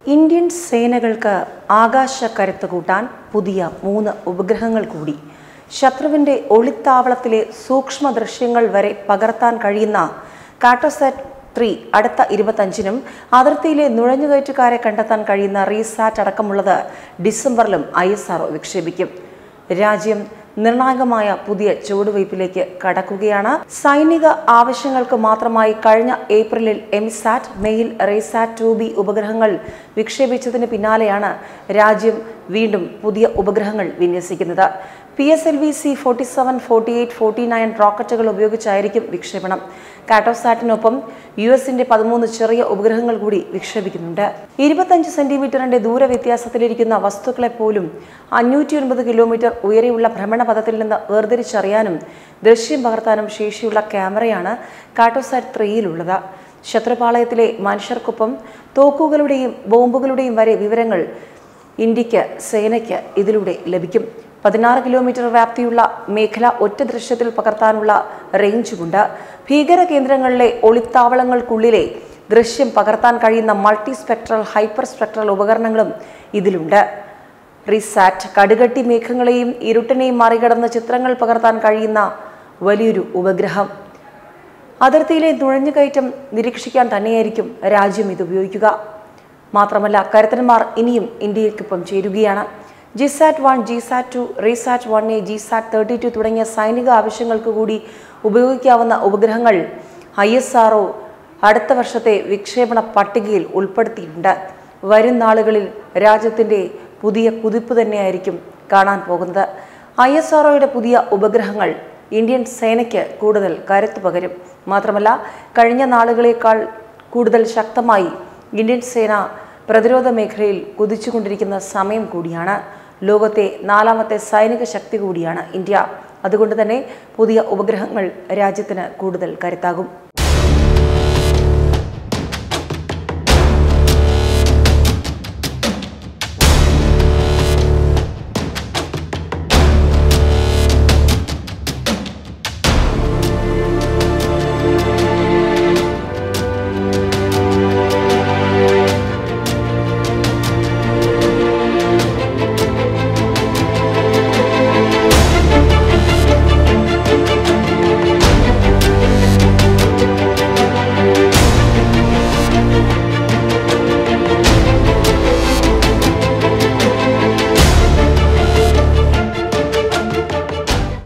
Indian സേനകൾക്ക് ആകാശ കരുത്ത് കൂട്ടാൻ പുതിയ മൂന്ന് ഉപഗ്രഹങ്ങൾ കൂടി ശത്രുവിന്റെ ഒളിത്താവളത്തിലെ സൂക്ഷ്മ ദൃശ്യങ്ങൾ വരെ പകർത്താൻ കഴിയുന്ന കാട്ടോസാറ്റ് ത്രീ അടുത്ത ഇരുപത്തഞ്ചിനും അതിർത്തിയിലെ നുഴഞ്ഞുകയറ്റുകാരെ കണ്ടെത്താൻ കഴിയുന്ന റീസാറ്റ് അടക്കമുള്ളത് ഡിസംബറിലും ഐ എസ് ആർ വിക്ഷേപിക്കും രാജ്യം നിർണായകമായ പുതിയ ചുവടുവയ്പിലേക്ക് കടക്കുകയാണ് സൈനിക ആവശ്യങ്ങൾക്ക് മാത്രമായി കഴിഞ്ഞ ഏപ്രിലിൽ എമിസാറ്റ് മെയിൽ റേസാറ്റ് ടു ബി ഉപഗ്രഹങ്ങൾ വിക്ഷേപിച്ചതിന് പിന്നാലെയാണ് രാജ്യം വീണ്ടും പുതിയ ഉപഗ്രഹങ്ങൾ വിന്യസിക്കുന്നത് P S L V C forty seven forty eight forty nine റോക്കറ്റുകൾ ഉപയോഗിച്ചായിരിക്കും വിക്ഷേപണം കാറ്റോസാറ്റിനൊപ്പം യു എസിന്റെ പതിമൂന്ന് ചെറിയ ഉപഗ്രഹങ്ങൾ കൂടി വിക്ഷേപിക്കുന്നുണ്ട് ഇരുപത്തഞ്ച് സെന്റിമീറ്ററിന്റെ ദൂരവ്യത്യാസത്തിലിരിക്കുന്ന വസ്തുക്കളെ പോലും അഞ്ഞൂറ്റി ഒൻപത് കിലോമീറ്റർ ഉയരെയുള്ള ഭ്രമണപഥത്തിൽ നിന്ന് വേർതിരിച്ചറിയാനും ദൃശ്യം പകർത്താനും ശേഷിയുള്ള ക്യാമറയാണ് കാറ്റോസാറ്റ് ത്രീയിലുള്ളത് ശത്രുപാളയത്തിലെ മനുഷ്യർക്കൊപ്പം തോക്കുകളുടെയും ബോംബുകളുടെയും വരെ വിവരങ്ങൾ ഇന്ത്യക്ക് സേനയ്ക്ക് ഇതിലൂടെ ലഭിക്കും പതിനാറ് കിലോമീറ്റർ വ്യാപ്തിയുള്ള മേഖല ഒറ്റ ദൃശ്യത്തിൽ പകർത്താനുള്ള റേഞ്ചുമുണ്ട് ഭീകര കേന്ദ്രങ്ങളിലെ ഒളിത്താവളങ്ങൾക്കുള്ളിലെ ദൃശ്യം പകർത്താൻ കഴിയുന്ന മൾട്ടി സ്പെക്ട്രൽ ഹൈപ്പർ സ്പെക്ട്രൽ ഉപകരണങ്ങളും ഇതിലുണ്ട് റിസാറ്റ് കടുകട്ടി മേഘങ്ങളെയും ഇരുട്ടിനെയും മറികടന്ന് ചിത്രങ്ങൾ പകർത്താൻ കഴിയുന്ന വലിയൊരു ഉപഗ്രഹം അതിർത്തിയിലെ നുഴഞ്ഞുകയറ്റം നിരീക്ഷിക്കാൻ തന്നെയായിരിക്കും രാജ്യം ഇത് ഉപയോഗിക്കുക മാത്രമല്ല കരുത്തന്മാർ ഇനിയും ഇന്ത്യയ്ക്കൊപ്പം ചേരുകയാണ് GSAT one GSAT two RISAT one A GSAT thirty two തുടങ്ങിയ സൈനിക ആവശ്യങ്ങൾക്ക് കൂടി ഉപയോഗിക്കാവുന്ന ഉപഗ്രഹങ്ങൾ ഐ എസ് ആർ അടുത്ത വർഷത്തെ വിക്ഷേപണ പട്ടികയിൽ ഉൾപ്പെടുത്തിയിട്ടുണ്ട് വരും നാളുകളിൽ രാജ്യത്തിൻ്റെ പുതിയ കുതിപ്പ് തന്നെയായിരിക്കും കാണാൻ പോകുന്നത് ഐ എസ് ആർ പുതിയ ഉപഗ്രഹങ്ങൾ ഇന്ത്യൻ സേനയ്ക്ക് കൂടുതൽ കരുത്ത് പകരും മാത്രമല്ല കഴിഞ്ഞ നാളുകളേക്കാൾ കൂടുതൽ ശക്തമായി ഇന്ത്യൻ സേന പ്രതിരോധ മേഖലയിൽ കുതിച്ചുകൊണ്ടിരിക്കുന്ന സമയം കൂടിയാണ് ലോകത്തെ നാലാമത്തെ സൈനിക ശക്തി കൂടിയാണ് ഇന്ത്യ അതുകൊണ്ട് തന്നെ പുതിയ ഉപഗ്രഹങ്ങൾ രാജ്യത്തിന് കൂടുതൽ കരുത്താകും